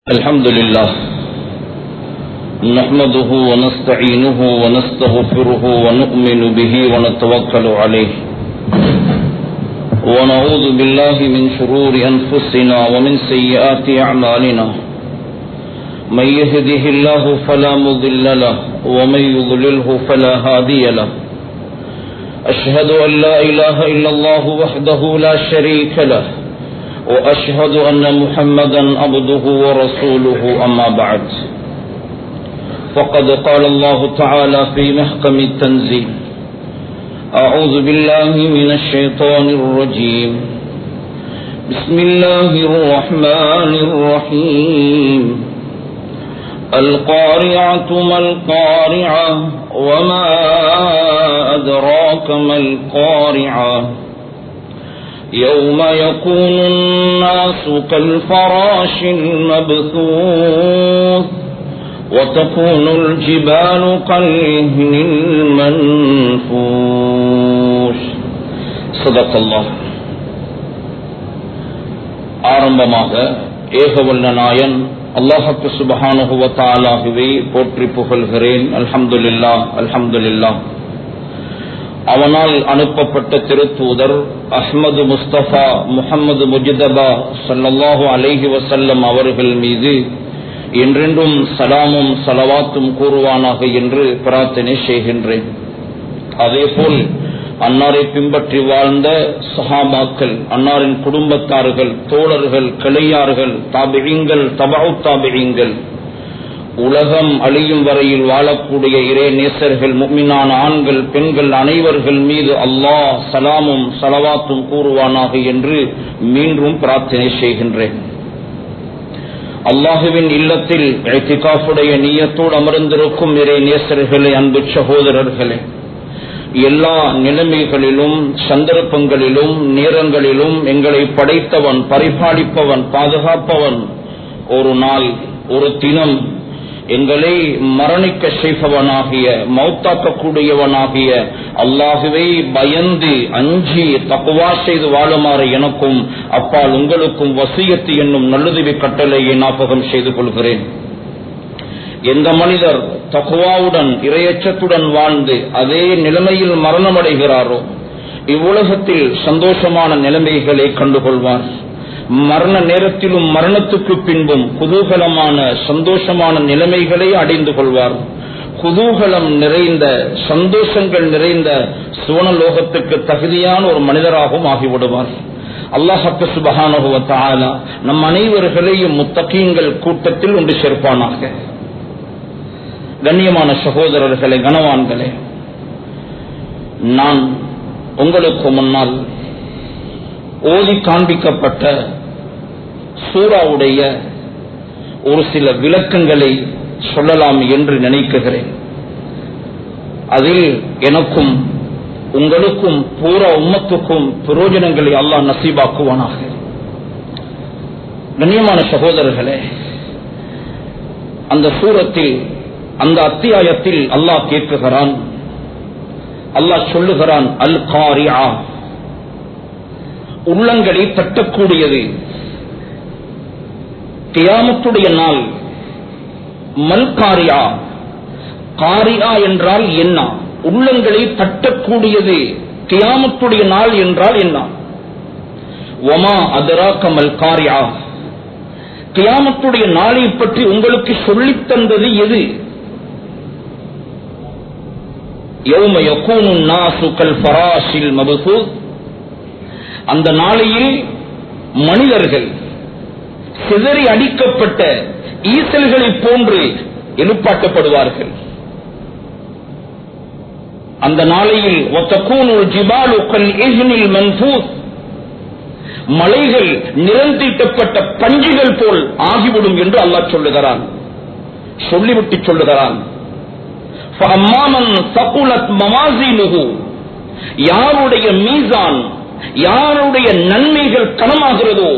الحمد لله نحمده ونستعينه ونستغفره ونؤمن به ونتوكل عليه ونعوذ بالله من شرور أنفسنا ومن سيئات أعمالنا من يهده الله فلا مضل له ومن يضلله فلا هادي له أشهد أن لا إله إلا الله وحده لا شريك له وأشهد أن محمدا عبده ورسوله أما بعد فقد قال الله تعالى في محكم التنزيل أعوذ بالله من الشيطان الرجيم بسم الله الرحمن الرحيم القارعة ما القارعة وما أدراك ما القارعة يوم يكون الناس كالفراش المبثوث وتكون الجبال كالعهن المنفوش صدق الله ஆரம்பமாக ஏகவல்ல நாயன் அல்லாஹத்து சுபஹானுகுவ தாலாகவே போற்றி புகழ்கிறேன் அல்ஹம்துலில்லா அல்ஹம்துலில்லா அவனால் அனுப்பப்பட்ட திருத்தூதர் அஹ்மது முஸ்தபா முகமது முஜிதபா சல்லல்லாஹு அலைஹி வசல்லம் அவர்கள் மீது என்றென்றும் சலாமும் சலவாத்தும் கூறுவானாக என்று பிரார்த்தனை செய்கின்றேன் அதேபோல் அன்னாரை பின்பற்றி வாழ்ந்த சஹாபாக்கள் அன்னாரின் குடும்பத்தார்கள் தோழர்கள் கிளையார்கள் தாபிழிங்கள் தபாவு தாபிழிங்கள் உலகம் அழியும் வரையில் வாழக்கூடிய இறை நேசர்கள் முக்மினான ஆண்கள் பெண்கள் அனைவர்கள் மீது அல்லாஹ் சலாமும் சலவாத்தும் கூறுவானாக என்று மீண்டும் பிரார்த்தனை செய்கின்றேன் அல்லாஹுவின் இல்லத்தில் எழுத்திகாஃபுடைய நீயத்தோடு அமர்ந்திருக்கும் இறை நேசர்களே அன்பு சகோதரர்களே எல்லா நிலைமைகளிலும் சந்தர்ப்பங்களிலும் நேரங்களிலும் எங்களை படைத்தவன் பரிபாலிப்பவன் பாதுகாப்பவன் ஒரு நாள் ஒரு தினம் எங்களை மரணிக்க செய்பவனாகிய மௌத்தாக்கக்கூடியவனாகிய அல்லாகவே பயந்து அஞ்சி தக்குவா செய்து வாழுமாறு எனக்கும் அப்பால் உங்களுக்கும் வசியத்து என்னும் நல்லுதவி கட்டளையை ஞாபகம் செய்து கொள்கிறேன் எந்த மனிதர் தக்குவாவுடன் இரையச்சத்துடன் வாழ்ந்து அதே நிலைமையில் மரணமடைகிறாரோ இவ்வுலகத்தில் சந்தோஷமான நிலைமைகளை கண்டுகொள்வார் மரண நேரத்திலும் மரணத்துக்கு பின்பும் குதூகலமான சந்தோஷமான நிலைமைகளை அடைந்து கொள்வார் குதூகலம் நிறைந்த சந்தோஷங்கள் நிறைந்த சுவனலோகத்துக்கு தகுதியான ஒரு மனிதராகவும் ஆகிவிடுவார் அல்லாஹத்து சுபகானுவத்தால நம் அனைவர்களையும் முத்தகீங்கள் கூட்டத்தில் ஒன்று சேர்ப்பானாக கண்ணியமான சகோதரர்களே கனவான்களே நான் உங்களுக்கு முன்னால் ஓதி காண்பிக்கப்பட்ட சூறாவுடைய ஒரு சில விளக்கங்களை சொல்லலாம் என்று நினைக்குகிறேன் அதில் எனக்கும் உங்களுக்கும் பூரா உம்மத்துக்கும் பிரயோஜனங்களை அல்லாஹ் நசீபாக்குவானாக கண்ணியமான சகோதரர்களே அந்த சூரத்தில் அந்த அத்தியாயத்தில் அல்லாஹ் கேட்குகிறான் அல்லாஹ் சொல்லுகிறான் அல் காரியா உள்ளங்களை தட்டக்கூடியது கியாமத்துடைய நாள் மல்காரியா காரியா என்றால் என்ன உள்ளங்களை தட்டக்கூடியது கியாமத்துடைய நாள் என்றால் என்ன ஒமா அதராக்க மல்காரியா கியாமத்துடைய நாளை பற்றி உங்களுக்கு சொல்லித் தந்தது எது யௌம யகூனு நாசு கல் ஃபராஷில் மபசூத் அந்த நாளையில் மனிதர்கள் சிதறி அடிக்கப்பட்ட ஈசல்களை போன்று எழுப்பாட்டப்படுவார்கள் அந்த நாளையில் மலைகள் நிறந்தீட்டப்பட்ட பஞ்சுகள் போல் ஆகிவிடும் என்று அல்லாஹ் சொல்லுகிறான் சொல்லிவிட்டு சொல்லுகிறான் யாருடைய மீசான் யாருடைய நன்மைகள் கனமாகிறதோ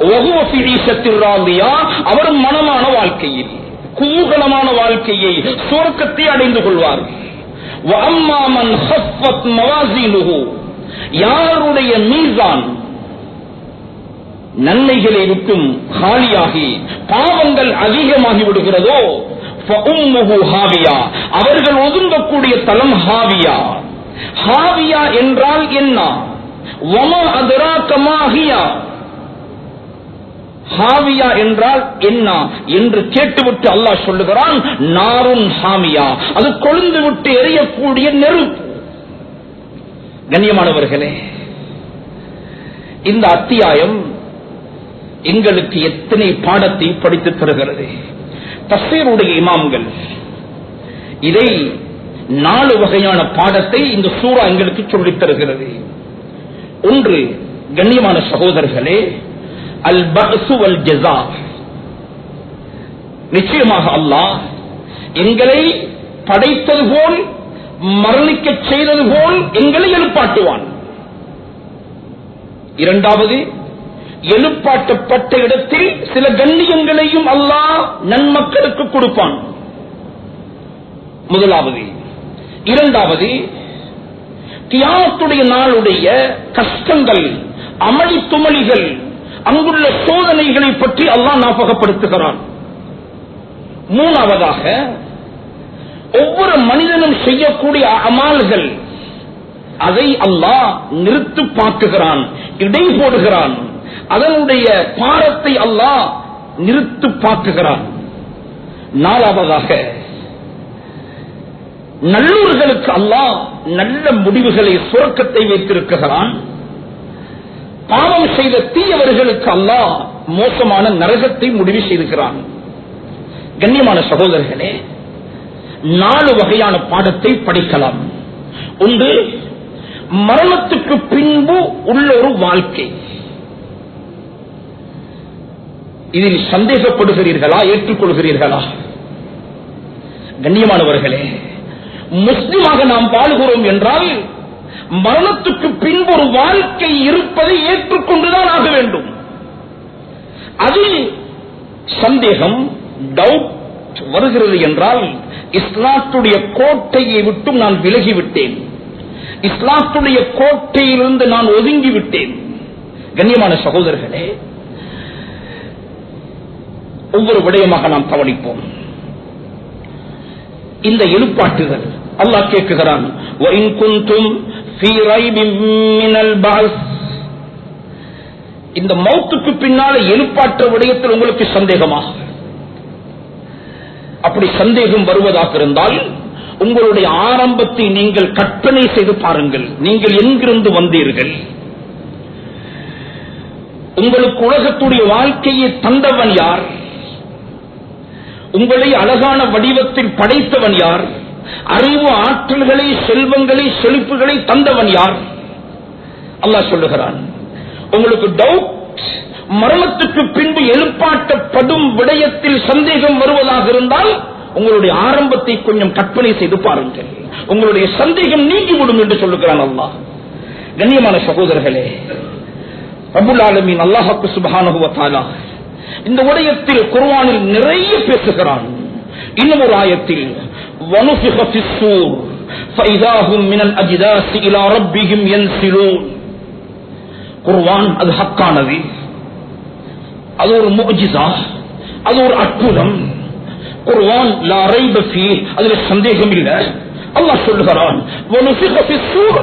அவர் மனமான வாழ்க்கையில் குதூகலமான வாழ்க்கையை சுவர்க்கத்தை அடைந்து கொள்வார் யாருடைய மீசான் நன்மைகளை விட்டும் காலியாகி பாவங்கள் அதிகமாகி விடுகிறதோ ஃபஉம்முஹு ஹாவியா அவர்கள் ஒதுங்கக்கூடிய தலம் ஹாவியா ஹாவியா என்றால் என்ன வமா அதராக்கமாகியா ஹாவியா என்றால் என்ன என்று கேட்டுவிட்டு அல்லாஹ் சொல்லுகிறான் நாருன் ஹாமியா அது கொழுந்து விட்டு எரியக்கூடிய நெருப்பு கண்ணியமானவர்களே இந்த அத்தியாயம் எங்களுக்கு எத்தனை பாடத்தை படித்து தருகிறது தஸ்ஸீருடைய இமாம்கள் இதை நாலு வகையான பாடத்தை இந்த சூறா எங்களுக்கு சொல்லித் தருகிறது ஒன்று கண்ணியமான சகோதரர்களே அல் பஅசு வல் ஜஸா நிச்சயமாக அல்லாஹ் எங்களை படைத்தது போல் மரணிக்க செய்தது போல் எங்களை எழுப்பாட்டுவான் இரண்டாவது எழுப்பாட்டப்பட்ட இடத்தில் சில கண்ணியங்களையும் அல்லாஹ் நன்மக்களுக்கு கொடுப்பான் முதலாவது இரண்டாவது கியாமத்துடைய நாளுடைய கஷ்டங்கள் அமளி துமளிகள் அங்குள்ள சோதனைகளை பற்றி அல்லாஹ் ஞாபகப்படுத்துகிறான் மூணாவதாக ஒவ்வொரு மனிதனும் செய்யக்கூடிய அமால்கள் அதை அல்லாஹ் நிறுத்து பார்க்குகிறான் இடை போடுகிறான் அதனுடைய பாரத்தை அல்லாஹ் நிறுத்து பார்க்குகிறான் நாலாவதாக நல்லூர்களுக்கு அல்லாஹ் நல்ல முடிவுகளை சுரக்கத்தை வைத்திருக்கிறான் பாவம் செய்த தீயவர்களுக்கு அல்லாஹ் மோசமான நரகத்தை முடிவு செய்திருக்கிறான் கண்ணியமான சகோதரர்களே நாலு வகையான பாடத்தை படிக்கலாம் ஒன்று மரணத்துக்கு பின்பு உள்ள ஒரு வாழ்க்கை இதில் சந்தேகப்படுகிறீர்களா ஏற்றுக்கொள்கிறீர்களா கண்ணியமானவர்களே முஸ்லிமாக நாம் வாழ்கிறோம் என்றால் மரணத்துக்கு பின்பு ஒரு வாழ்க்கை இருப்பதை ஏற்றுக்கொண்டுதான் ஆக வேண்டும் அதில் சந்தேகம் டவுட் வருகிறது என்றால் இஸ்லாத்துடைய கோட்டையை விட்டும் நான் விலகிவிட்டேன் இஸ்லாத்துடைய கோட்டையிலிருந்து நான் ஒதுங்கி விட்டேன் கண்ணியமான சகோதரர்களே ஒவ்வொரு விடயமாக நாம் கவனிப்போம் இந்த எழுப்பாட்டுகள் அல்லாஹ் கேட்குகிறான் وَإِن كُنتُمْ فِي رَيْبٍ مِّنَ الْبَعْثِ இந்த மௌத்துக்கு பின்னால எழுப்பாற்ற விடயத்தில் உங்களுக்கு சந்தேகமா அப்படி சந்தேகம் வருவதாக இருந்தால் உங்களுடைய ஆரம்பத்தை நீங்கள் கற்பனை செய்து பாருங்கள் நீங்கள் எங்கிருந்து வந்தீர்கள் உங்களுக்கு உலகத்துடைய வாழ்க்கையை தந்தவன் யார் உங்களை அழகான வடிவத்தில் படைத்தவன் யார் அறிவு ஆற்றல்களை செல்வங்களை செழிப்புகளை தந்தவன் யார் அல்லாஹ் சொல்லுகிறான் உங்களுக்கு டவுட் மரணத்துக்கு பின்பு எழுப்பாட்டப்படும் விடயத்தில் சந்தேகம் வருவதாக இருந்தால் உங்களுடைய ஆரம்பத்தை கொஞ்சம் கற்பனை செய்து பாருங்கள் உங்களுடைய சந்தேகம் நீங்கிவிடும் என்று சொல்லுகிறான் அல்லாஹ் கண்ணியமான சகோதரர்களே ரபுல் ஆலமீன் அல்லாஹாக்கு சுபஹானுவத்தாலா இந்த விடயத்தில் குர்வானில் நிறைய பேசுகிறான் இன்னும் ஒரு ஆயத்தில் وَنُفِخَ فِي الصُّورِ فَإِذَا هُمْ مِنَ الْأَجْدَاثِ إِلَى رَبِّهِمْ يَنْسِلُونَ குர்வான் அது ஹக்கானது அது ஒரு முஜிசா அது ஒரு அற்புதம் குர்வான் லா ரைப ஃபீ அதுல சந்தேகம் இல்ல அல்லாஹ் சொல்லுகிறான் وَنُفِخَ فِي الصُّورِ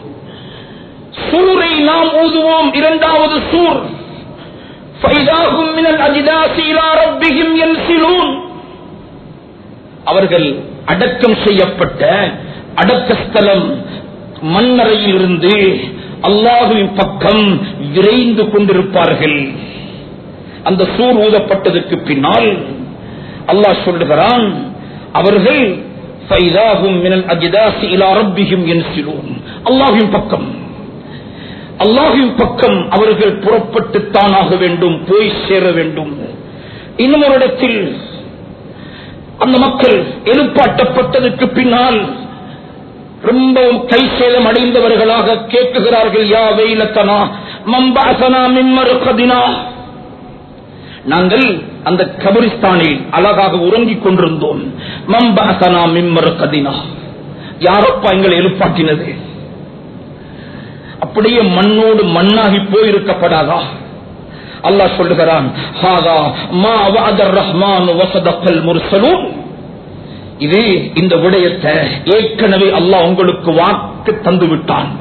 சூரை நாம் ஊதுவோம் இரண்டாவது சூர் فَإِذَا هُمْ مِنَ الْأَجْدَاثِ إِلَى رَبِّهِمْ يَنْسِلُونَ அவர்கள் அடக்கம் செய்யப்பட்ட அடக்கஸ்தலம் மண்ணறையில் இருந்து அல்லாஹுவின் பக்கம் விரைந்து கொண்டிருப்பார்கள் அந்த சூர் ஊதப்பட்டதற்கு பின்னால் அல்லாஹ் சொல்லுகிறான் அவர்கள் ஃபைதாஹும் மினல் அஜ்தாஸி இலா ரப்பிஹிம் யன்சிலூன் அல்லாஹ்வின் பக்கம் அல்லாஹ்வின் பக்கம் அவர்கள் புறப்பட்டு தானாக வேண்டும் போய் சேர வேண்டும் இன்னும் ஒரு இடத்தில் அந்த மக்கள் எழுப்பாட்டப்பட்டதற்கு பின்னால் ரொம்பவும் கை சேதம் அடைந்தவர்களாக கேட்குகிறார்கள் யா வெயிலத்தனா மம்பாசனா மின்மருகதினா நாங்கள் அந்த கபரிஸ்தானில் அழகாக உறங்கிக் கொண்டிருந்தோம் மம்பாசனா மின்மருகதினா யாரப்பா எங்களை எழுப்பாட்டினது அப்படியே மண்ணோடு மண்ணாகி போயிருக்கப்படாதா அல்லாஹ் சொல்லுகிறான் ஹாதா மா வஅதர் ரஹ்மான் வஸதகல் முர்சலூன் இது இந்த விடயத்தை ஏற்கனவே அல்லாஹ் உங்களுக்கு வாக்கு தந்து விட்டான்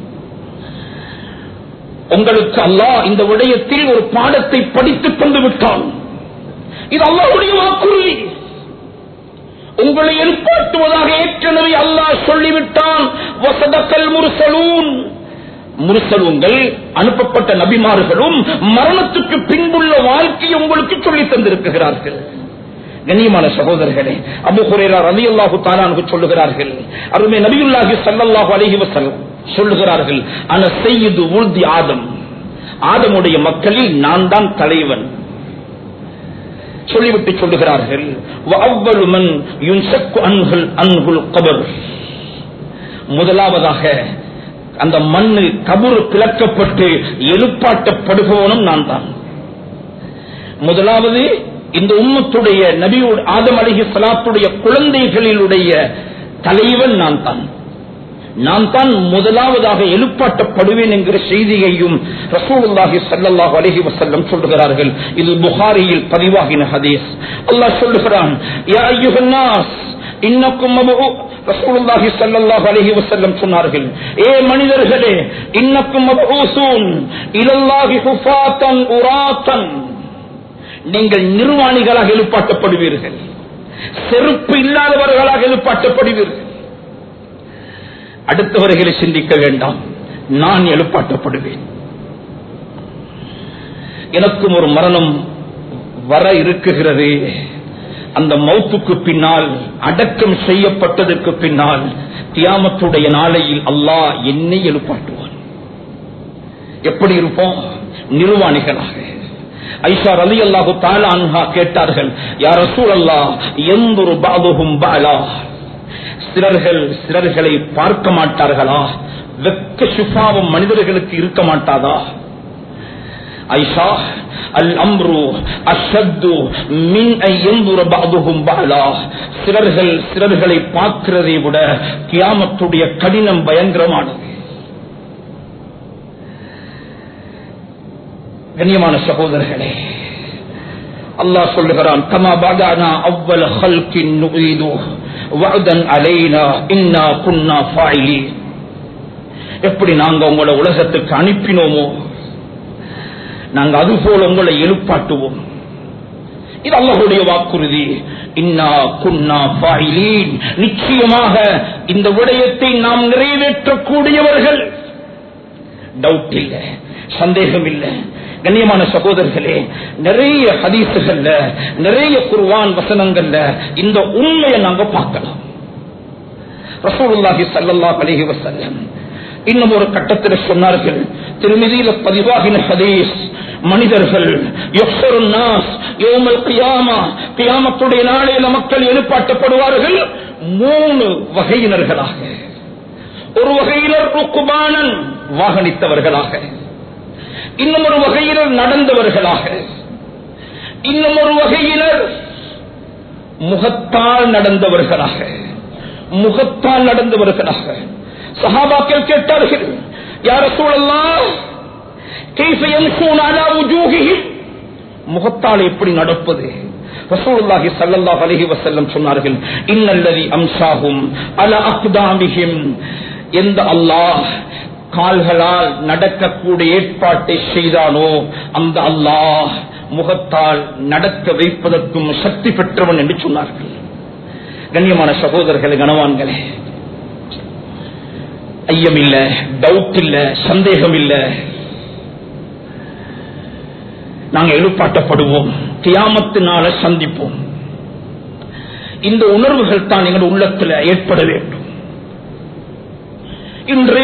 உங்களுக்கு அல்லாஹ் இந்த விடயத்தில் ஒரு பாடத்தை படித்து தந்து விட்டான் இது அல்லாஹ்வுடைய வாக்குறுதி உங்களை எழுப்பாட்டுவதாக ஏற்கனவே அல்லாஹ் சொல்லிவிட்டான் வசதக்கல் முர்சலூன் முர்சலூன்கள் அனுப்பப்பட்ட நபிமார்களும் மரணத்துக்கு பின்புள்ள வாழ்க்கையை உங்களுக்கு சொல்லி தந்திருக்கிறார்கள் கண்ணியமான சகோதரர்களே அபு ஹுரேரா ரவி அல்லாஹு தாலானு சொல்லுகிறார்கள் அருமை நபியுல்லாஹி ஸல்லல்லாஹு அலைஹி வஸல்லம் சொல்லுகிறார்கள் அன செய்யுது உழ்தி ஆதம் ஆதமுடைய மக்களில் நான் தான் தலைவன் சொல்லிவிட்டு சொல்லுகிறார்கள் وَأَوَّلُ مَنْ يُنْشَقُّ عَنْهُ الْأَنْهُ الْقَبْرُ முதலாவதாக அந்த மண்ணு கபுரு பிளக்கப்பட்டு எழுப்பாட்டப்படுபவனும் நான் தான் முதலாவது இந்த உம்மத்துடைய நபியோடு ஆதம் அலிஹி சலாத்துடைய குழந்தைகளிலுடைய தலைவன் நான் தான் நான் தான் முதலாவதாக எழுப்பாட்டப்படுவேன் என்கிற செய்தியையும் ரசூலுல்லாஹி ஸல்லல்லாஹு அலைஹி வஸல்லம் சொல்லுகிறார்கள் இது புகாரியில் பதிவாகின ஹதீஸ் அல்லாஹ் சொல்லுகிறான் யா அய்யுஹன் நாஸ் இன்னக்கும் மபூ ரசூலுல்லாஹி ஸல்லல்லாஹு அலைஹி வஸல்லம் சொன்னார்கள் ஏ மனிதர்களே இன்னக்கும் மபூசூன் இலல்லாஹி ஹுஃபாத்தன் உராத்தன் நீங்கள் நிர்வாணிகளாக எழுப்பாட்டப்படுவீர்கள் செருப்பு இல்லாதவர்களாக எழுப்பாட்டப்படுவீர்கள் அடுத்தவர்களை சிந்திக்க வேண்டாம் நான் எழுப்பாட்டப்படுவேன் எனக்கும் ஒரு மரணம் வர இருக்குகிறது அந்த மௌத்துக்கு பின்னால் அடக்கம் செய்யப்பட்டதற்கு பின்னால் தியாமத்துடைய நாளையில் அல்லாஹ் என்னை எழுப்பாட்டுவான் எப்படி இருப்போம் நிர்வாணிகளாக ஐஷா ரலி அல்லாஹு தாலா அன்ஹா கேட்டார்கள் யார் ரசூல் அல்லாஹ் எந்தொரு பாதுகும் பாலா சிலர்கள் சிலர்களை பார்க்க மாட்டார்களா வெக்க சுபாவம் மனிதர்களுக்கு இருக்க மாட்டாதா ஐஷா அல் அம்ரு அஷத்து மின் ஐயந்துர பாதுகும் பாலா சிலர்கள் சிலர்களை பார்க்கிறதை விட கியாமத்துடைய கடினம் பயங்கரமானது கண்ணியமான சகோதரர்களே அல்லாஹ் சொல்லுகிறான் கமா பாதானா அவ்வள ஹல்கின் நுஈது வஅதன் அலைனா இன்னா குன்னா ஃபாயிலி எப்படி நாங்க உங்களை உலகத்துக்கு அனுப்பினோமோ நாங்க அதுபோல உங்களை எழுப்பாட்டுவோம் இது அல்லாஹுடைய வாக்குறுதி இன்னா குன்னா ஃபாயிலீன் நிச்சயமாக இந்த விடயத்தை நாம் நிறைவேற்றக்கூடியவர்கள் டவுட் இல்லை சந்தேகம் இல்லை கண்ணியமான சகோதரர்களே நிறைய ஹதீசுகள்ல நிறைய குர்வான் வசனங்கள்ல இந்த உண்மையை நாங்க பார்க்கலாம் ரசூலுல்லாஹி ஸல்லல்லாஹு அலைஹி வஸல்லம் இன்னும் ஒரு கட்டத்தில் சொன்னார்கள் திருமதியில பதிவாகின ஹதீஸ் மனிதர்கள் யஃப்ஸருன் நாஸ் யௌமல் கியாமா கியாமத்துடைய நாளையில மக்கள் எழுப்பாட்டப்படுவார்கள் மூணு வகையினர்களாக ஒரு வகையினர் ருக்குபானன் வாகனித்தவர்களாக இன்னும் ஒரு வகையினர் நடந்தவர்களாக இன்னும் ஒரு வகையினர் முகத்தால் நடந்தவர்களாக முகத்தால் நடந்தவர்களாக சஹாபாக்கள் கேட்டார்கள் யார சூழல்லாம் முகத்தால் எப்படி நடப்பது ரசூலுல்லாஹி ஸல்லல்லாஹு அலைஹி வஸல்லம் சொன்னார்கள் இன்னல்லதி அம்சாஹும் அல அக்தாமிஹிம் எந்த அல்லாஹ் கால்களால் நடக்கக்கூடிய ஏற்பாட்டை செய்தானோ அந்த அல்லாஹ் முகத்தால் நடக்க வைப்பதற்கும் சக்தி பெற்றவன் என்று சொன்னார்கள் கண்ணியமான சகோதரர்களே கனவான்களே ஐயம் இல்ல டவுட் இல்ல சந்தேகம் இல்ல நாங்க எழுப்பாட்டப்படுவோம் தியாமத்தினால சந்திப்போம் இந்த உணர்வுகள் தான் எங்கள் உள்ளத்தில் ஏற்பட வேண்டும் இன்று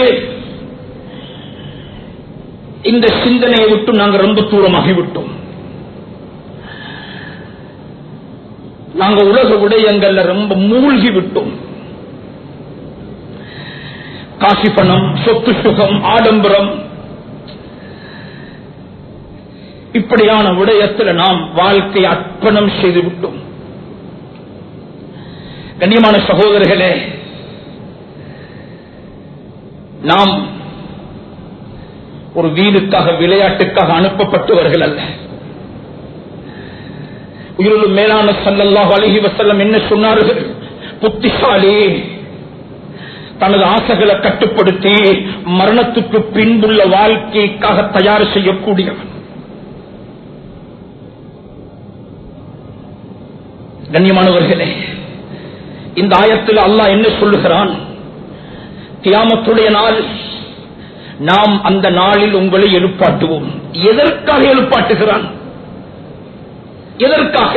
இந்த சிந்தனையை விட்டு நாங்கள் ரொம்ப தூரமாகிவிட்டோம் நாங்க உலக விடயங்கள்ல ரொம்ப மூழ்கி விட்டோம் காசி பணம் சொத்து சுகம் ஆடம்பரம் இப்படியான விடயத்தில் நாம் வாழ்க்கை அர்ப்பணம் செய்து விட்டோம் கண்ணியமான சகோதரர்களே நாம் ஒரு வீடுக்காக விளையாட்டுக்காக அனுப்பப்பட்டவர்கள் அல்ல உயிரிலும் மேலான சல்லல்லாஹு அலைஹி வஸல்லம் என்ன சொன்னார்கள் புத்திசாலி தனது ஆசைகளை கட்டுப்படுத்தி மரணத்துக்கு பின்புள்ள வாழ்க்கைக்காக தயார் செய்யக்கூடியவன் கண்ணியமானவர்களே இந்த ஆயத்தில் அல்லாஹ் என்ன சொல்லுகிறான் கியாமத்துடைய நாள் நாம் அந்த நாளில் உங்களை எழுப்பாட்டுவோம் எதற்காக எழுப்பாட்டுகிறான் எதற்காக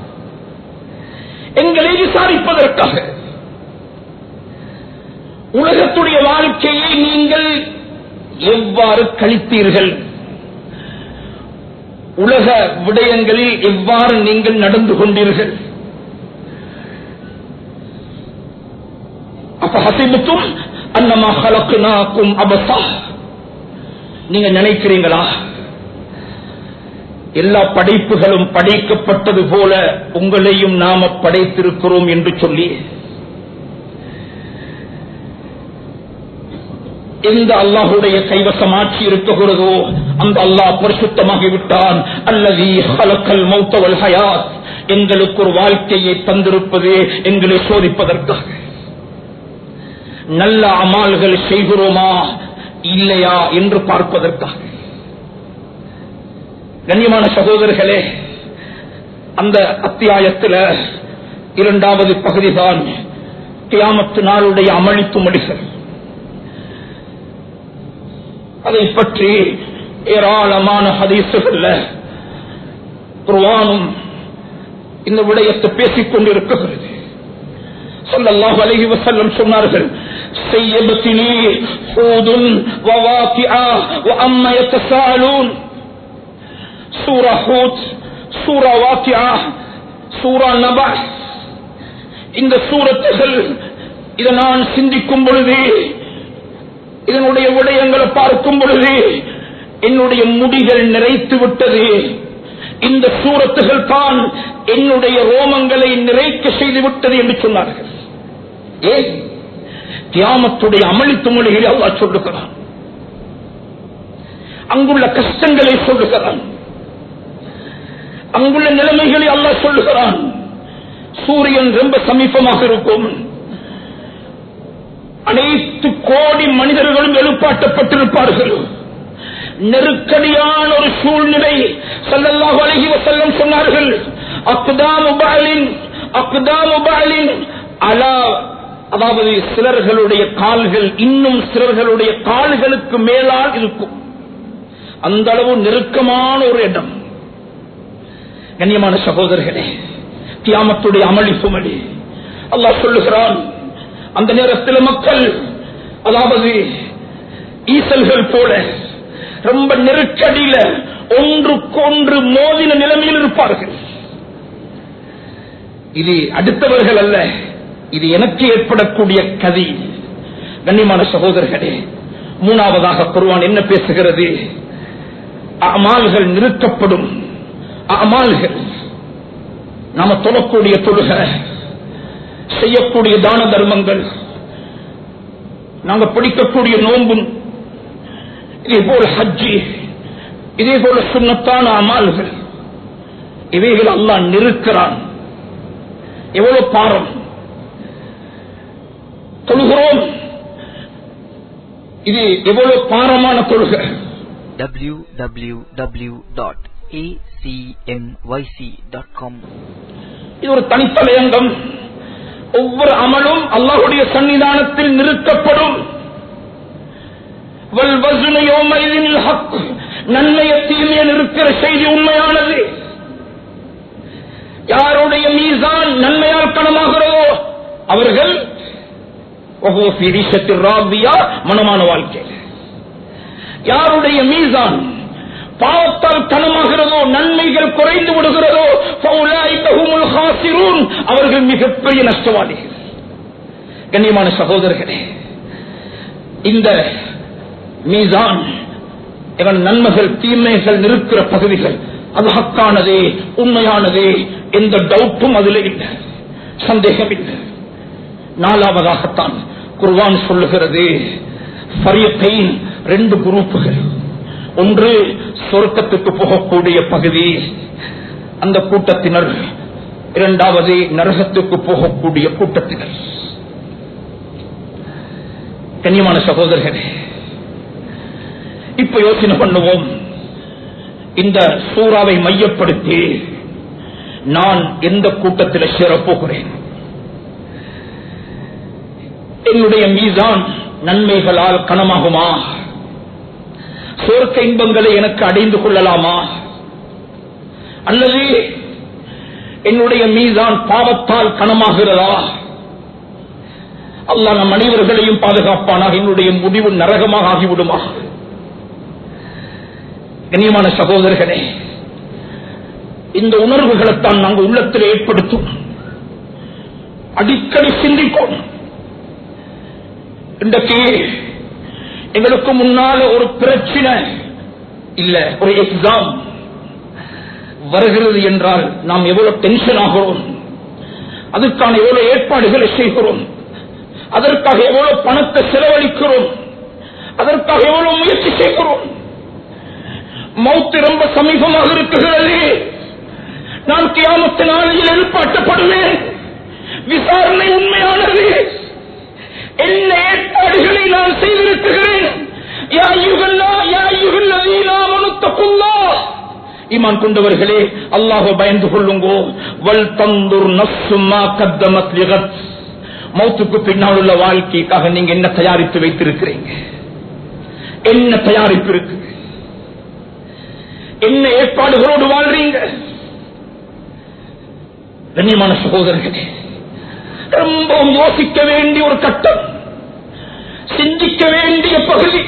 எங்களை விசாரிப்பதற்காக உலகத்துடைய வாழ்க்கையை நீங்கள் எவ்வாறு கழித்தீர்கள் உலக விடயங்களில் எவ்வாறு நீங்கள் நடந்து கொண்டீர்கள் அப்ப ஹசிபுத்தும் அன்னமா ஹலக்குனாக்கும் அபசா நீங்க நினைக்கிறீங்களா எல்லா படைப்புகளும் படைக்கப்பட்டது போல உங்களையும் நாம படைத்திருக்கிறோம் என்று சொல்லி எந்த அல்லாஹுடைய கைவசம் ஆட்சி இருக்குகிறதோ அந்த அல்லாஹ் பரிசுத்தமாகி விட்டான் அல்லது ஹலக்கல் மௌத்தவல் ஹயாத் எங்களுக்கு ஒரு வாழ்க்கையை தந்திருப்பது எங்களை சோதிப்பதற்காக நல்ல அமால்கள் செய்கிறோமா இல்லையா என்று பார்ப்பதற்காக கண்ணியமான சகோதரர்களே அந்த அத்தியாயத்தில் இரண்டாவது பகுதிதான் கியாமத்து நாளுடைய அமளிப்பு மொழிகள் அதை பற்றி ஏராளமான ஹதீசுகள்ல குர்வானும் இந்த விடயத்தை பேசிக் கொண்டிருக்கிறது ஸல்லல்லாஹு அலைஹி வஸல்லம் சொன்னார்கள் سيبتني حود وواقعة وأما يتساءلون சூரா ஹூத் சூரா வாக்கியா சூரா நபா இந்த சூரத்துகள் இதை நான் சிந்திக்கும் பொழுது இதனுடைய விடயங்களை பார்க்கும் பொழுது என்னுடைய முடிகள் நிறைத்து விட்டது இந்த சூரத்துகள் தான் என்னுடைய ரோமங்களை நிறைக்க செய்து விட்டது என்று சொன்னார்கள் ஏன் தியாமத்துடைய அமளித்து மொழிகளை அல்லாஹ் சொல்லுகிறான் அங்குள்ள கஷ்டங்களை சொல்லுகிறான் அங்குள்ள நிலைமைகளை அல்லாஹ் சொல்லுகிறான் சூரியன் ரொம்ப சமீபமாக இருக்கும் அனைத்து கோடி மனிதர்களும் எழுப்பாட்டப்பட்டிருப்பார்கள் நெருக்கடியான ஒரு சூழ்நிலை சல்லல்லாஹு அலைஹி வஸல்லம் சொன்னார்கள் அக்தாமு பஅலின் அக்தாமு பஅலின் அலா அதாவது சிலர்களுடைய கால்கள் இன்னும் சிலர்களுடைய கால்களுக்கு மேலால் இருக்கும் அந்த அளவு நெருக்கமான ஒரு இடம் கண்ணியமான சகோதரர்களே கியாமத்துடைய அமளி சுமளி அல்லாஹ் சொல்லுகிறான் அந்த நேரத்தில் மக்கள் அதாவது ஈசல்கள் போல ரொம்ப நெருக்கடியில ஒன்றுக்கொன்று மோதின நிலைமையில் இருப்பார்கள் இது அடுத்தவர்கள் அல்ல இது எனக்கு ஏற்படக்கூடிய கதி கண்ணியமான சகோதரர்களே மூணாவதாக குர்வான் என்ன பேசுகிறது அமால்கள் நிறுத்தப்படும் அமால்கள் நாம தொழக்கூடிய தொழுக செய்யக்கூடிய தான தர்மங்கள் நாங்க பிடிக்கக்கூடிய நோன்பும் இதே போல ஹஜ்ஜி இதே போல சுண்ணத்தான அமால்கள் இவைகள் அல்லாஹ் நிறுக்கிறான் எவ்வளவு பாரம் தொழுகிறோம் இது எவ்வளவு பாரமான தொழுகை www.acmyc.com இது ஒரு தனித்தலையங்கம் ஒவ்வொரு அமலும் அல்லாஹுடைய சன்னிதானத்தில் நிறுத்தப்படும் வல்வசுன யௌமைதினில் ஹக். நன்மையை தீமையை நிறுக்கிற செய்தி உண்மையானது யாருடைய மீசான் நன்மையால் கணமாகிறதோ அவர்கள் وهو في عيشة راضية மனமான வாழ்க்கை யாருடைய மீசான் பாவத்தால் கனமாகிறதோ நன்மைகள் குறைந்து விடுகிறதோ فأولئك هم الخاسرون. அவர்கள் மிகப்பெரிய நஷ்டவாளிகள் கண்ணியமான சகோதரர்களே இந்த மீசான் இவன் நன்மைகள் தீமைகள் நிற்கிற பகுதிகள் அது ஹக்கானதே உண்மையானதே எந்த டவுட்டும் அதில் இல்லை சந்தேகம் இல்லை நாலாவதாகத்தான் குர்வான் சொல்லுகிறது ஃபரியத்தைன் ரெண்டு குரூப்புகள் ஒன்று சொர்க்கத்துக்கு போகக்கூடிய பகுதி அந்த கூட்டத்தினர் இரண்டாவது நரகத்துக்கு போகக்கூடிய கூட்டத்தினர் கண்ணியமான சகோதரர்களே இப்ப யோசனை பண்ணுவோம் இந்த சூறாவை மையப்படுத்தி நான் எந்த கூட்டத்தில் சேரப்போகிறேன் என்னுடைய மீதான் நன்மைகளால் கனமாகுமா சொர்க்க இன்பங்களை எனக்கு அடைந்து கொள்ளலாமா அல்லது என்னுடைய மீதான் பாவத்தால் கனமாகிறதா அல்லாஹ் நம் அனைவர்களையும் பாதுகாப்பானாக என்னுடைய முடிவு நரகமாக ஆகிவிடுமா கண்ணியமான சகோதரர்களே இந்த உணர்வுகளைத்தான் நாங்கள் உள்ளத்தில் ஏற்படுத்தும் அடிக்கடி சிந்திப்போம் இன்றைக்கு எங்களுக்கு முன்னால ஒரு பிரச்சனை இல்ல ஒரு எக்ஸாம் வருகிறது என்றால் நாம் எவ்வளவு டென்ஷன் ஆகிறோம் அதற்கான எவ்வளவு ஏற்பாடுகளை செய்கிறோம் அதற்காக எவ்வளவு பணத்தை செலவழிக்கிறோம் அதற்காக எவ்வளவு முயற்சி செய்கிறோம் மௌத்து ரொம்ப சமீபமாக இருக்குகிறது நான் கியாமத்து நாளில் எழுப்பாட்டப்படுவேன் விசாரணை உண்மையானது என்ன ஏற்பாடுகளை நான் செய்திருக்கிறேன் யா யுகல்லா யா யுகல்லதீனா மனுத்தகுல்லா ஈமான் கொண்டவர்களே அல்லாஹ் பயந்து கொள்ளுங்கோ வல் தந்துர் நஃப்சுமா கத்தமத் லிகத் மௌத்துக்கு பின்னால் உள்ள வாழ்க்கைக்காக நீங்க என்ன தயாரித்து வைத்திருக்கிறீங்க என்ன தயாரிப்பு இருக்கு என்ன ஏற்பாடுகளோடு வாழ்றீங்க கண்ணியமான சகோதரர்களே ரொம்பவும் யோசிக்க வேண்டிய ஒரு கட்டம் சிந்திக்க வேண்டிய பகுதி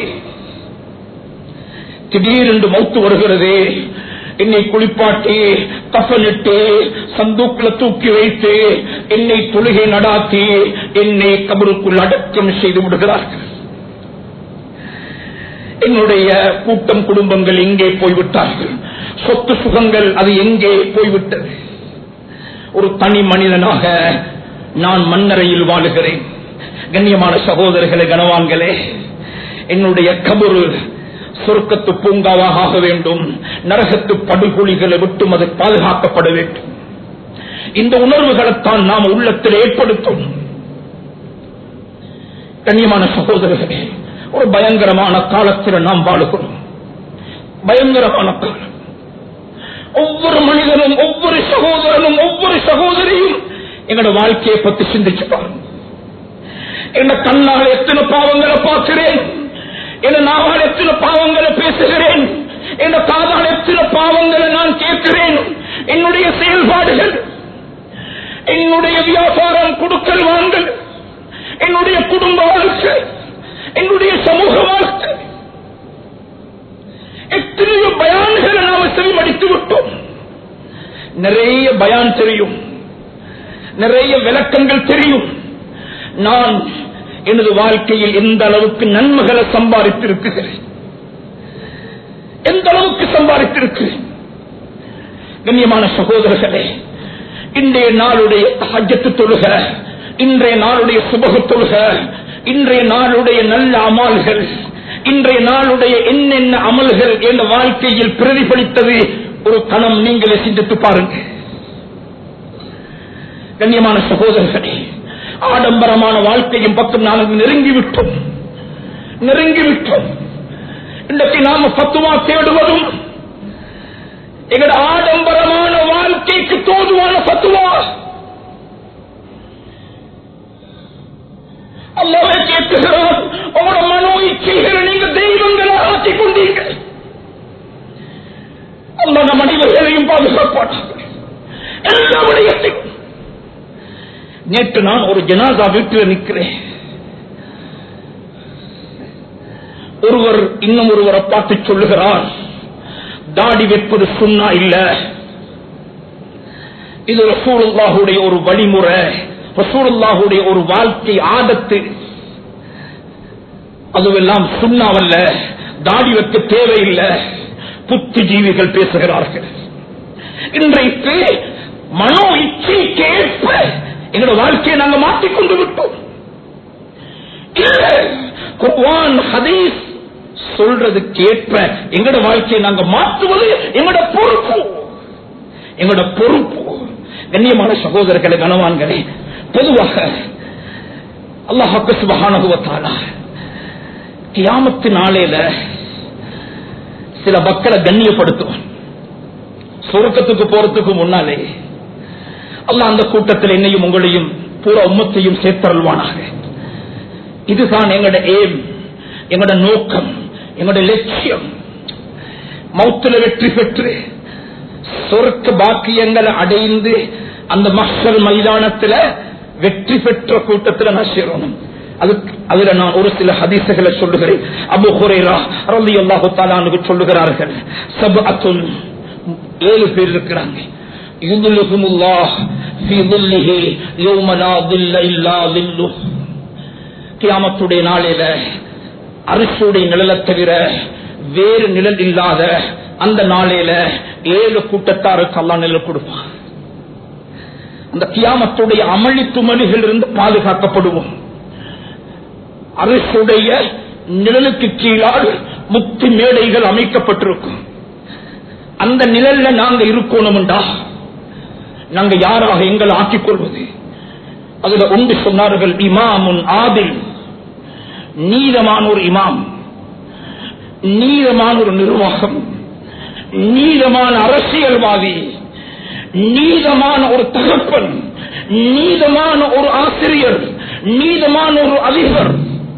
திடீரென்று மௌத்து வருகிறது என்னை குளிப்பாட்டி கஃனிட்டு சந்தூக்கில தூக்கி வைத்து என்னை தொழுகை நடாத்தி என்னை கபருக்குள் அடக்கம் செய்து விடுகிறார்கள் என்னுடைய கூட்டம் குடும்பங்கள் எங்கே போய்விட்டார்கள் சொத்து சுகங்கள் அது எங்கே போய்விட்டது ஒரு தனி மனிதனாக நான் மண்ணறையில் வாழுகிறேன் கண்ணியமான சகோதரர்களே கனவான்களே என்னுடைய கபரு சொர்க்கத்து பூங்காவாக ஆக வேண்டும் நரகத்து படுகொலிகளை விட்டும் அது பாதுகாக்கப்பட வேண்டும் இந்த உணர்வுகளைத்தான் நாம் உள்ளத்தில் ஏற்படுத்தும் கண்ணியமான சகோதரர்களே ஒரு பயங்கரமான காலத்தில் நாம் வாழுகிறோம் பயங்கரமான காலம் ஒவ்வொரு மனிதனும் ஒவ்வொரு சகோதரனும் ஒவ்வொரு சகோதரியும் எங்களோட வாழ்க்கையை பத்தி சிந்திச்சு பாருங்க என்ன கண்ணால் எத்தனை பாவங்களை பார்க்கிறேன் என்ன நாவால் எத்தனை பாவங்களை பேசுகிறேன் என்ன காதால் எத்தனை பாவங்களை நான் கேட்கிறேன் என்னுடைய செயல்பாடுகள் என்னுடைய வியாபாரம் கொடுக்கல் வாங்கல் என்னுடைய குடும்ப வாழ்க்கை என்னுடைய சமூக வாழ்க்கை எத்தனையோ பயான்களை நாம செவிமடித்து விட்டோம் நிறைய பயான் தெரியும் நிறைய விளக்கங்கள் தெரியும் நான் எனது வாழ்க்கையில் எந்த அளவுக்கு நன்மைகளை சம்பாதித்திருக்கிறேன் எந்த அளவுக்கு சம்பாதித்திருக்கிறேன் கண்ணியமான சகோதரர்களே இன்றைய நாளுடைய ஹஜ்ஜத்து தொழுக இன்றைய நாளுடைய சுபகு தொழுக இன்றைய நாளுடைய நல்ல அமால்கள் இன்றைய நாளுடைய என்னென்ன அமல்கள் என்ற வாழ்க்கையில் பிரதிபலித்தது ஒரு கணம் நீங்களே சிந்தித்து பாருங்க கண்ணியமான சகோதரர்களே ஆடம்பரமான வாழ்க்கையின் பக்கம் நாங்கள் நெருங்கிவிட்டோம் நெருங்கிவிட்டோம் இன்றைக்கு நாம பத்துவா தேடுவதும் எங்களோட ஆடம்பரமான வாழ்க்கைக்கு தோதுவான பத்துவா அல்லாவே கேட்கிறார் உங்களோட மனோ இச்சைகளை நீங்க தெய்வங்களை ஆக்கிக் கொண்டீர்கள் அல்லா நம் அனைவர்களையும் பாதுகாப்பானார்கள் எல்லா விடயத்தையும் நேற்று நான் ஒரு ஜனாதா வீட்டில் நிற்கிறேன் ஒருவர் இன்னும் ஒருவரை பார்த்து சொல்லுகிறார் தாடி வைப்பது சுண்ணா இல்ல இது ரசூலுல்லாஹுடைய ஒரு வழிமுறை ரசூலுல்லாஹுடைய ஒரு வாழ்க்கை ஆதத்து அதுவெல்லாம் சுண்ணாவல்ல தாடி வைக்க தேவையில்லை புத்திஜீவிகள் பேசுகிறார்கள் இன்றைக்கு மனோ இச்சைக்கு ஏற்ப எங்களோட வாழ்க்கையை நாங்க மாற்றிக்கொண்டு விட்டோம் இல்ல குர்வான் ஹதீஸ் சொல்றதுக்கு ஏற்ப எங்கட வாழ்க்கையை நாங்க மாற்றுவது எங்கட பொறுப்பு எங்களோட பொறுப்பு கண்ணியமான சகோதரர்களை கனவான்களே பொதுவாக அல்லாஹாக்கு சுபகானுவத்தாலா கியாமத்து நாளையில சில மக்களை கண்ணியப்படுத்துவான் சொருக்கத்துக்கு போறதுக்கு முன்னாலே அல்லாஹ் அந்த கூட்டத்தில் என்னையும் உங்களையும் பூரா உம்மத்தையும் சேர்த்தருள்வானாக இதுதான் எங்களோட ஏம் எங்களோட நோக்கம் எங்களோட லட்சியம் மௌத்துல வெற்றி பெற்று சொர்க்க பாக்கியங்களை அடைந்து அந்த மக்கள் மைதானத்துல வெற்றி பெற்ற கூட்டத்தில் நான் சேரணும் அதுக்கு அதுல நான் ஒரு சில ஹதீசுகளை சொல்லுகிறேன் அபு ஹுரேரா ரலி அல்லாஹு தாலானுக்கு சொல்லுகிறார்கள் சப் அத்துன் ஏழு பேர் இருக்கிறாங்க யுதுலுகுமுல்லாஹ் ஃபீ ظில்லிஹி யௌம லா ظில்ல இல்லா ظில்லு கியாமத்துடைய நாளில அரசுடைய நிழலை தவிர வேறு நிழல் இல்லாத அந்த நாளையில ஏழு கூட்டத்தாருக்கு அல்லா நிழல் கொடுப்பான் அந்த கியாமத்துடைய அமளி துமளிகள் இருந்து பாதுகாக்கப்படுவோம் அரசுடைய நிழலுக்கு கீழால் முத்து மேடைகள் அமைக்கப்பட்டிருக்கும் அந்த நிழல்ல நாங்க இருக்கணும்டா நாங்க யாராக எங்களை ஆக்கிக் கொள்வது அதுல ஒன்று சொன்னார்கள் இமாமுன் ஆதில் நீதமான ஒரு இமாம் நீதமான ஒரு நிர்வாகம் நீதமான அரசியல்வாதி நீதமான ஒரு தகப்பன் நீதமான ஒரு ஆசிரியர் நீதமான ஒரு அதிபர்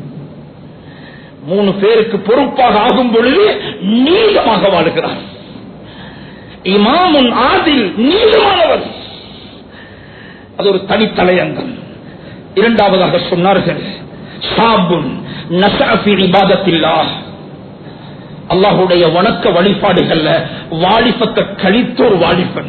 மூணு பேருக்கு பொறுப்பாக ஆகும் பொழுது நீதமாக வாழ்கிறார் இமாமுன் ஆதில் நீதமானவர் அது ஒரு தனித்தலையங்கம் இரண்டாவதாக சொன்னார்கள் ஷாபுன் நசாஃபி இபாதத்தில்லா அல்லாஹுடைய வணக்க வழிபாடுகள்ல வாலிபத்தை கழித்த ஒரு வாலிபன்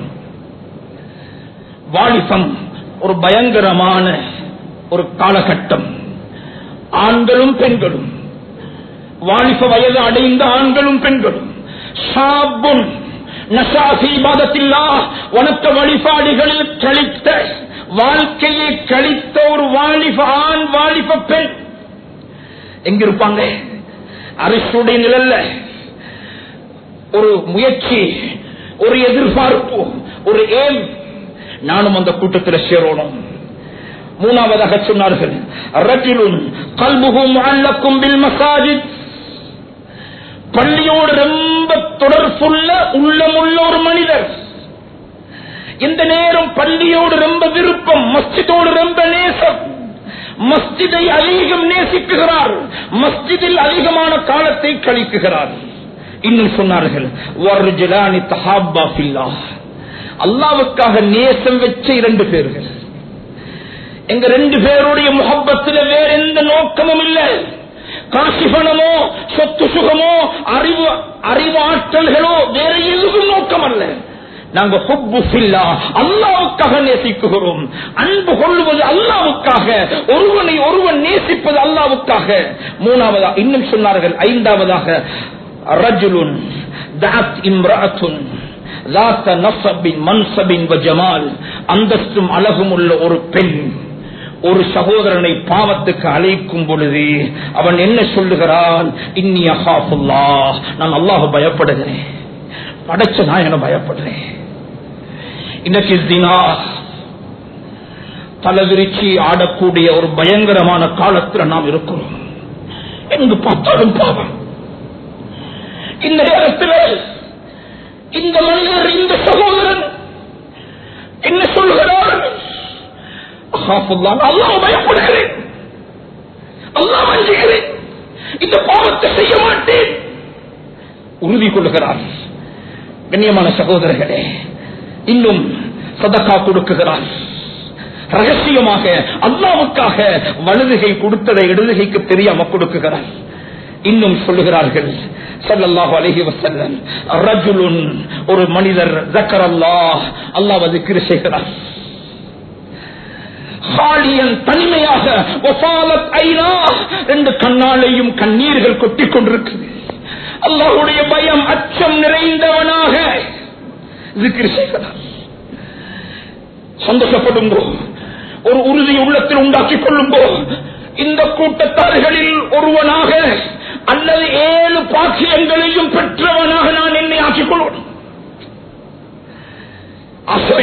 வாலிபம் ஒரு பயங்கரமான ஒரு காலகட்டம் ஆண்களும் பெண்களும் வாலிப வயது அடைந்த ஆண்களும் பெண்களும் ஷாபுன் நசாஃபி இபாதத்தில்லா வணக்க வழிபாடுகளில் கழித்த வாழ்க்கையை கழித்த ஒரு வாலிப ஆண் வாலிப பெண் எங்க இருப்பாங்க அரசுடைய நிழல்ல ஒரு முயற்சி ஒரு எதிர்பார்ப்பு ஒரு ஏம் நானும் அந்த கூட்டத்தில் சேரணும் மூணாவதாக சொன்னார்கள் ரஜிலுன் கல்புகும் அல்லக்கும் பில் மசாஜித் பள்ளியோடு ரொம்ப தொடர்புள்ள உள்ளமுள்ள ஒரு மனிதர் இந்த நேரம் பள்ளியோடு ரொம்ப விருப்பம் மஸ்ஜிதோடு ரொம்ப நேசம் மஸ்ஜிதை அதிகம் நேசிக்குகிறார் மஸ்ஜிதில் அதிகமான காலத்தை கழிக்குகிறார் இன்னும் சொன்னார்கள் வர்ஜலானி தஹாப்பா ஃபில்லாஹ். அல்லாவுக்காக நேசம் வச்ச இரண்டு பேர்கள் எங்க ரெண்டு பேருடைய முகப்பத்தில் வேற எந்த நோக்கமும் இல்லை காசிபனமோ சொத்து சுகமோ அறிவு அறிவாற்றல்களோ வேற எதுவும் நோக்கம் அல்ல நாங்க ஹுப்பு ஃபில்லா அல்லாவுக்காக நேசிக்குகிறோம் அன்பு கொள்வது அல்லாவுக்காக ஒருவனை ஒருவன் நேசிப்பது அல்லாவுக்காக மூணாவதா இன்னும் சொன்னார்கள் ஐந்தாவதாக ரஜுலுன் தாத் இம்ராத்துன் ذات نصب منصب وجمال அந்தஸ்தும் அழகும் உள்ள ஒரு பெண் ஒரு சகோதரனை பாவத்துக்கு அழைக்கும் பொழுது அவன் என்ன சொல்லுகிறான் இன்னி அஹாஃபுல்லா நான் அல்லாஹ் பயப்படுகிறேன் படைச்ச நான் என்ன பயப்படுறேன் இன்னைக்கு தினா தலைவிரிச்சி ஆடக்கூடிய ஒரு பயங்கரமான காலத்தில் நாம் இருக்கிறோம் எங்கு பார்த்தாலும் பாவம் இந்த நேரத்தில் இந்த மனிதர் இந்த சகோதரன் என்ன சொல்லுகிறார் அல்லாஹ் பயப்படுகிறேன் அல்லாஹ் வஞ்சுகிறேன் இந்த பாவத்தை செய்ய மாட்டேன் உறுதி கொள்கிறார் கண்ணியமான சகோதரர்களே இன்னும் சதக்கா கொடுக்குகிறார் ரகசியமாக அல்லாவுக்காக வலதுகை கொடுத்ததை இடதுகைக்கு தெரியாம கொடுக்குகிறார் இன்னும் சொல்லுகிறார்கள் ஸல்லல்லாஹு அலைஹி வஸல்லம் ரஜுலுன் ஒரு மனிதர் ஜக்கரல்லாஹ் அல்லாஹ் ذிக்ர் செய்கிறார் ஹாலியன் தனிமையாக வஃபாலத் ஐனா ரெண்டு கண்ணாலையும் கண்ணீர்கள் கொட்டிக் கொண்டிருக்குது அல்லாஹ்வுடைய பயம் அச்சம் நிறைந்தவனாக ذிக்ர் செய்கிறார் சந்தோஷப்படுங்கோ ஒரு உறுதி உள்ளத்தில் உண்டாக்கிக் கொள்ளுங்கோ இந்த கூட்டத்தார்களில் ஒருவனாக அல்லது ஏழு பாக்கியங்களையும் பெற்றவனாக நான் என்னை ஆக்கிக் கொள்வேன் ஆசை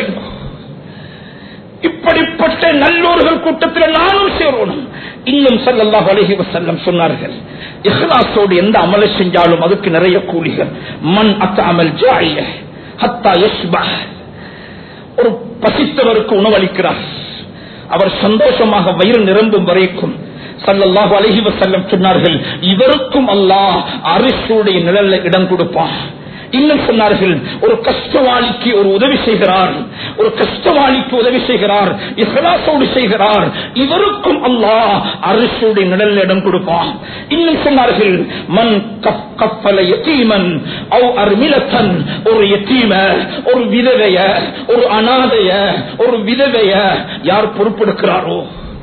இப்படிப்பட்ட நல்லோர்கள் கூட்டத்தில் நானும் சேரணும் இன்னும் ஸல்லல்லாஹு அலைஹி வஸல்லம் சொன்னார்கள் இஹ்லாஸோடு எந்த அமலை செஞ்சாலும் அதுக்கு நிறைய கூலிகள் மன் அத்தஅமல் ஜாயிய ஹத்தா யஸ்பஹ் ஒரு பசித்தவருக்கு உணவளிக்கிறார் அவர் சந்தோஷமாக வயிறு நிரம்பும் வரைக்கும் சல்லல்லாஹு அலைஹி வஸல்லம் சொன்னார்கள் இவருக்கும் அல்லாஹ் அரிசுடைய நிழல்ல இடம் கொடுப்பான் இன்னும் சொன்னார்கள் ஒரு கஷ்டவாளிக்கு ஒரு உதவி செய்கிறார் ஒரு கஷ்டவாளிக்கு உதவி செய்கிறார் இஹ்லாசோடு செய்கிறார் இவருக்கும் அல்லாஹ் அரிசுடைய நிழல் இடம் கொடுப்பான் இன்னும் சொன்னார்கள் மன் கப் கப்பல யத்தீமன் அவ் அர்மிலத்தன் ஒரு யத்தீம ஒரு விதவைய ஒரு அனாதைய ஒரு விதவைய யார் பொறுப்பெடுக்கிறாரோ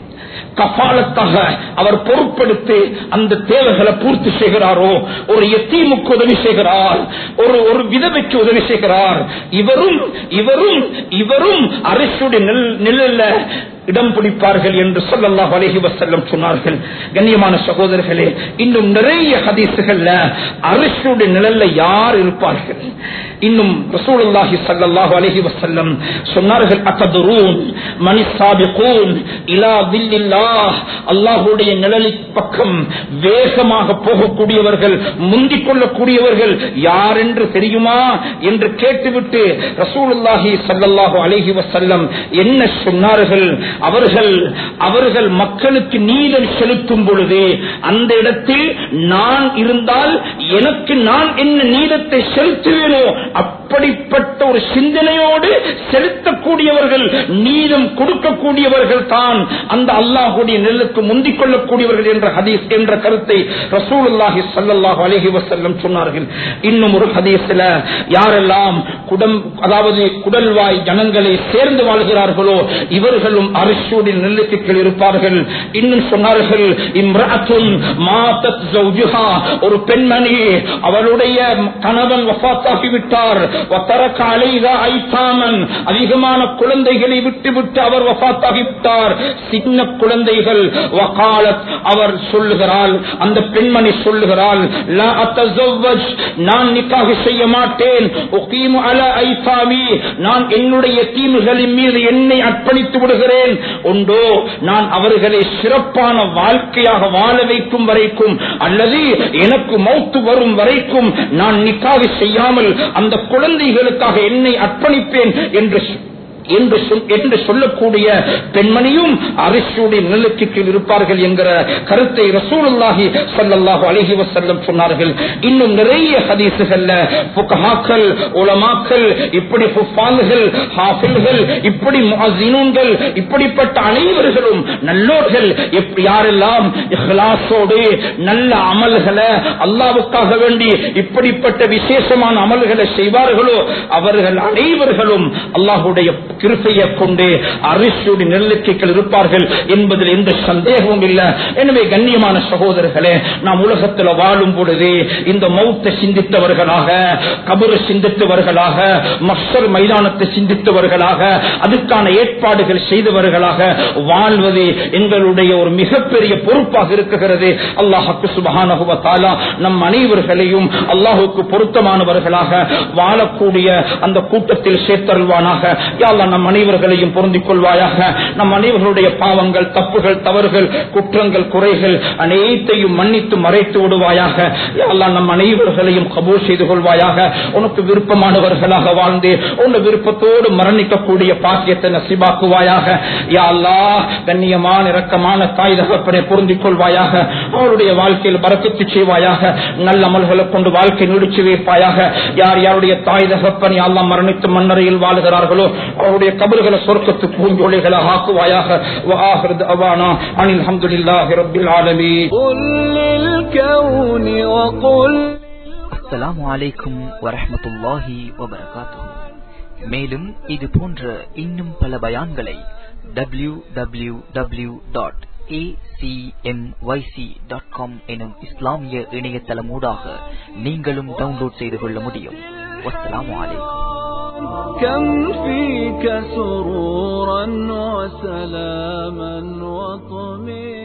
கபாலத்தாக அவர் பொறுப்படுத்தி அந்த தேவைகளை பூர்த்தி செய்கிறாரோ ஒரு எத்தீமுக்கு உதவி செய்கிறார் ஒரு ஒரு விதவைக்கு உதவி செய்கிறார் இவரும் இவரும் இவரும் அரசுடைய நிழல்ல இடம் பிடிப்பார்கள் என்று சொல்லல்லாஹ் அலைஹி வஸல்லம் சொன்னார்கள் கண்ணியமான சகோதரர்களே இன்னும் நிறைய ஹதீசுகள்ல அரசுடைய நிழல்ல யார் இருப்பார்கள் இன்னும் ரசூலுல்லாஹி ஸல்லல்லாஹு அலைஹி வஸல்லம் சொன்னார்கள் அத்ததுரூன் மனி சாபிகூன் இலா தில்லில்லாஹ் அல்லாஹ்வுடைய நிழலின் பக்கம் வேகமாக போகக்கூடியவர்கள் முந்திக் கொள்ளக்கூடியவர்கள் யார் என்று தெரியுமா என்று கேட்டுவிட்டு ரசூலுல்லாஹி ஸல்லல்லாஹு அலைஹி வஸல்லம் என்ன சொன்னார்கள் அவர்கள் அவர்கள் மக்களுக்கு நீதம் செலுத்தும் பொழுது அந்த இடத்தில் நான் இருந்தால் எனக்கு நான் என்ன நீதத்தை செலுத்துவேனோ அப்படிப்பட்ட ஒரு சிந்தனையோடு செலுத்தக்கூடியவர்கள் நீதம் கொடுக்கக்கூடியவர்கள் தான் அந்த அல்லாஹுடைய நெல்லுக்கு முந்திக் கொள்ளக்கூடியவர்கள் என்ற ஹதீஸ் என்ற கருத்தை ரசூலுல்லாஹி ஸல்லல்லாஹு அலைஹி வஸல்லம் சொன்னார்கள் இன்னும் ஒரு ஹதீஸ்ல யாரெல்லாம் குடம் அதாவது குடல்வாய் ஜனங்களை சேர்ந்து வாழ்கிறார்களோ இவர்களும் அரிசியுடைய நெல்லுக்குள் இருப்பார்கள் இன்னும் சொன்னார்கள் இம்ரஅத்துன் மாதத் ஜௌஜுஹா ஒரு பெண்மணி அவளுடைய கணவன் வஃபாத்தாகி விட்டார் வத்தரக அலைஹா ஐதாமன் அதிகமான குழந்தைகளை விட்டு விட்டு அவர் வஃபாத்தாகி விட்டார் சின்ன குழந்தைகள் வகாலத் அவர் சொல்லுகிறாள் அந்த பெண்மணி சொல்லுகிறாள் லா அத்தஸவ்வஜ் நான் நிக்காஹ் செய்ய மாட்டேன் உகீமு அலா ஐதாமி நான் என்னுடைய தீமுகளின் மீது என்னை அர்ப்பணித்து விடுகிறேன் உண்டோ நான் அவர்களை சிறப்பான வாழ்க்கையாக வாழ வைக்கும் வரைக்கும் அல்லது எனக்கு மௌத்து வரும் வரைக்கும் நான் நிக்காக செய்யாமல் அந்த குழந்தைகளுக்காக என்னை அர்ப்பணிப்பேன் என்று என்று சொல்- என்று சொல்லக்கூடிய பெண்மணியும் அரசுடைய நிலக்கு கீழ் இருப்பார்கள் என்கிற கருத்தை ரசூலுல்லாஹி ஸல்லல்லாஹு அலைஹி வஸல்லம் சொன்னார்கள் இன்னும் நிறைய ஹதீசுகள்ல ஃபுகஹாக்கள் உலமாக்கள் இப்படி ஃபுஃபால்கள் ஹாஃபில்கள் இப்படி முஅஸ்ஸினூன்கள் இப்படிப்பட்ட அனைவர்களும் நல்லோர்கள் எப்படி யாரெல்லாம் இஹ்லாஸோடு நல்ல அமல்களை அல்லாஹ்வுக்காக வேண்டி இப்படிப்பட்ட விசேஷமான அமல்களை செய்வார்களோ அவர்கள் அனைவர்களும் அல்லாஹ்வுடைய கிருப்பையை கொண்டு அரிசியுடைய நெல்லுக்கைகள் இருப்பார்கள் என்பதில் எந்த சந்தேகமும் இல்லை எனவே கண்ணியமான சகோதரர்களே நாம் உலகத்தில் வாழும் பொழுது இந்த மௌத்தை சிந்தித்தவர்களாக கபரு சிந்தித்தவர்களாக மஸ்டர் மைதானத்தை சிந்தித்தவர்களாக அதுக்கான ஏற்பாடுகள் செய்தவர்களாக வாழ்வது எங்களுடைய ஒரு மிகப்பெரிய பொறுப்பாக இருக்குகிறது அல்லாஹுக்கு சுபஹானஹு வ தஆலா நம் அனைவர்களையும் அல்லாஹுக்கு பொருத்தமானவர்களாக வாழக்கூடிய அந்த கூட்டத்தில் சேர்த்தருள்வானாக யா அல்லாஹ் நம் அனைவர்களையும் பொருந்திக் கொள்வாயாக நம் அனைவர்களுடைய பாவங்கள் தப்புகள் தவறுகள் குற்றங்கள் குறைகள் அனைத்தையும் மன்னித்து மறைத்து விடுவாயாக யா அல்லாஹ் நம் அனைவர்களையும் கபூல் செய்து கொள்வாயாக உனக்கு விருப்பமானவர்களாக வாழ்ந்து உன் விருப்பத்தோடு மரணிக்கக்கூடிய பாக்கியத்தை நசிபாக்குவாயாக யா அல்லாஹ் கண்ணியமான இரக்கமான தாய் தகப்பனை பொருந்திக் கொள்வாயாக அவருடைய வாழ்க்கையில் பறக்கத்து செய்வாயாக நல்ல அமல்களை கொண்டு வாழ்க்கை நீடிச்சு வைப்பாயாக யார் யாருடைய தாய் தகப்பன் யாரெல்லாம் மரணித்து மன்னரையில் வாழுகிறார்களோ அவருடைய கபறுகளை சொர்க்கத்து பூஞ்சோலைகளை ஆக்குவாயாக وآخر دعوانا عن الحمد لله رب العالمين قل للكون وقل அஸ்ஸலாமு அலைக்கும் வரஹ்மத்துல்லாஹி வபரகாத்துஹு மேலும் இது போன்ற இன்னும் பல பயான்களை W W W dot dot com எனும் இஸ்லாமிய இணையதளமூடாக நீங்களும் டவுன்லோட் செய்து கொள்ள முடியும் வஸ்ஸலாமு அலைக்கும் كم فيك سرورا وسلاما وطمئنا